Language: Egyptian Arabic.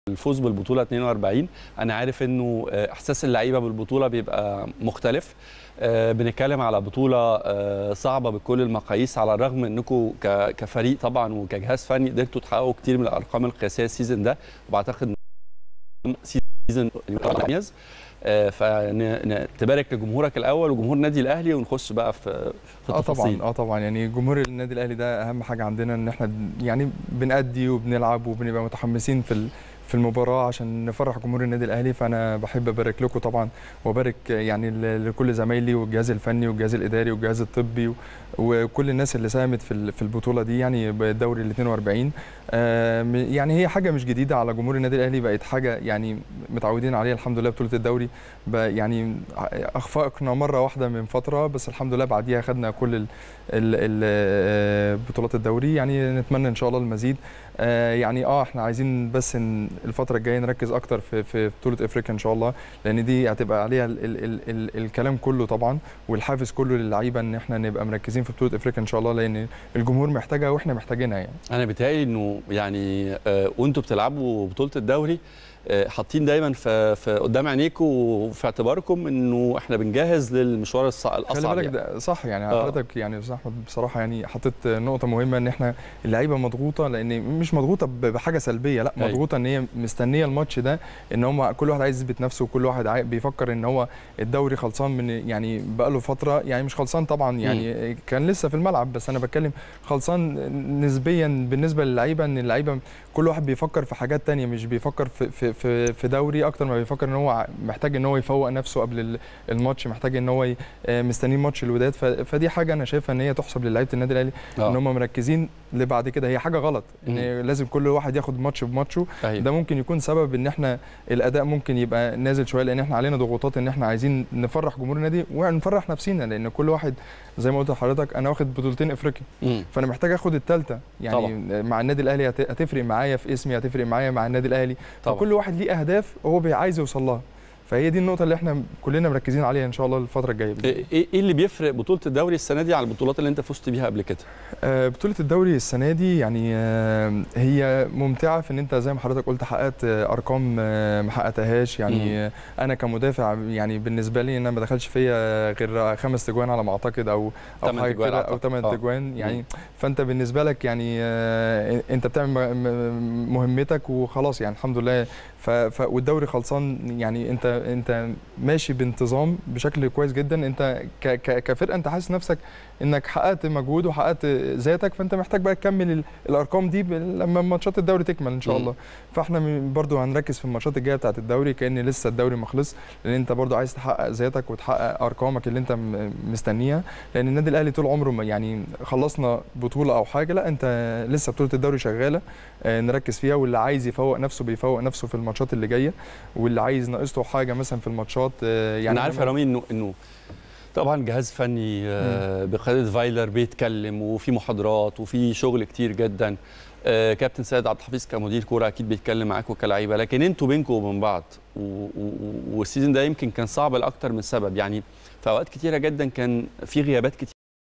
الفوز بالبطوله 42 انا عارف انه احساس اللعيبه بالبطوله بيبقى مختلف بنتكلم على بطوله صعبه بكل المقاييس على الرغم انكم كفريق طبعا وكجهاز فني قدرتوا تحققوا كتير من الارقام القياسيه السيزون ده وبعتقد سيزون مميز فتبارك لجمهورك الاول وجمهور النادي الاهلي ونخش بقى في في التفاصيل اه طبعا اه طبعا يعني جمهور النادي الاهلي ده اهم حاجه عندنا ان احنا يعني بنأدي وبنلعب وبنبقى متحمسين في في المباراه عشان نفرح جمهور النادي الاهلي فانا بحب ابارك لكم طبعا وابارك يعني لكل زمايلي والجهاز الفني والجهاز الاداري والجهاز الطبي وكل الناس اللي ساهمت في في البطوله دي يعني الدوري ال 42 يعني هي حاجه مش جديده على جمهور النادي الاهلي بقت حاجه يعني متعودين عليها الحمد لله بطوله الدوري يعني اخفقنا مره واحده من فتره بس الحمد لله بعديها خدنا كل ال ال بطولات الدوري يعني نتمنى ان شاء الله المزيد يعني اه احنا عايزين بس ان الفتره الجايه نركز اكتر في في بطوله افريقيا ان شاء الله لان دي هتبقى عليها ال ال ال ال الكلام كله طبعا والحافز كله للعيبه ان احنا نبقى مركزين في بطوله افريقيا ان شاء الله لان الجمهور محتاجها واحنا محتاجينها يعني انا بيتهيألي انه يعني آه وانتوا بتلعبوا بطوله الدوري حاطين دايما في, في قدام عينيكم وفي اعتباركم انه احنا بنجهز للمشوار الاصعب خلي بالك ده صح يعني حضرتك يعني استاذ احمد بصراحه يعني حطيت نقطه مهمه ان احنا اللعيبه مضغوطه لان مش مضغوطه بحاجه سلبيه لا مضغوطه ان هي مستنيه الماتش ده ان هم كل واحد عايز يثبت نفسه وكل واحد بيفكر ان هو الدوري خلصان من يعني بقى له فتره يعني مش خلصان طبعا يعني م. كان لسه في الملعب بس انا بتكلم خلصان نسبيا بالنسبه للعيبه ان اللعيبه كل واحد بيفكر في حاجات تانية مش بيفكر في, في في في دوري اكتر ما بيفكر ان هو محتاج ان هو يفوق نفسه قبل الماتش محتاج ان هو مستني ماتش الوداد فدي حاجه انا شايفها ان هي تحسب للعيبه النادي الاهلي ان هم مركزين لبعد كده هي حاجه غلط ان مم. لازم كل واحد ياخد ماتش بماتشه ده ممكن يكون سبب ان احنا الاداء ممكن يبقى نازل شويه لان احنا علينا ضغوطات ان احنا عايزين نفرح جمهور النادي ونفرح نفسينا لان كل واحد زي ما قلت لحضرتك انا واخد بطولتين افريقيا فانا محتاج اخد الثالثه يعني طبعا. مع النادي الاهلي هتفرق معايا في اسمي هتفرق معايا مع النادي الاهلي طبعا. فكل واحد ليه اهداف هو عايز يوصل لها فهي دي النقطه اللي احنا كلنا مركزين عليها ان شاء الله الفتره الجايه ايه ايه اللي بيفرق بطوله الدوري السنه دي على البطولات اللي انت فزت بيها قبل كده آه بطوله الدوري السنه دي يعني آه هي ممتعه في ان انت زي ما حضرتك قلت حققت آه ارقام آه ما حققتهاش يعني آه انا كمدافع يعني بالنسبه لي ان انا ما دخلش فيا غير خمس تجوان على ما اعتقد او او حاجه كده او ثمان تجوان يعني مم. فانت بالنسبه لك يعني آه انت بتعمل مهمتك وخلاص يعني الحمد لله ف... ف... والدوري خلصان يعني انت انت ماشي بانتظام بشكل كويس جدا انت ك... ك... كفرقه انت حاسس نفسك انك حققت مجهود وحققت ذاتك فانت محتاج بقى تكمل ال... الارقام دي ب... لما ماتشات الدوري تكمل ان شاء الله فاحنا برضو هنركز في الماتشات الجايه بتاعه الدوري كان لسه الدوري ما خلص لان انت برضو عايز تحقق ذاتك وتحقق ارقامك اللي انت مستنيها لان النادي الاهلي طول عمره يعني خلصنا بطوله او حاجه لا انت لسه بطوله الدوري شغاله نركز فيها واللي عايز يفوق نفسه بيفوق نفسه في الماتشات اللي جايه واللي عايز ناقصته حاجه مثلا في الماتشات يعني انا عارف يا رامي انه انه طبعا جهاز فني بقياده فايلر بيتكلم وفي محاضرات وفي شغل كتير جدا كابتن سيد عبد الحفيظ كمدير كوره اكيد بيتكلم معاكم كلعيبه لكن انتوا بينكم وبين بعض والسيزون ده يمكن كان صعب لاكتر من سبب يعني في اوقات كتيره جدا كان في غيابات كتير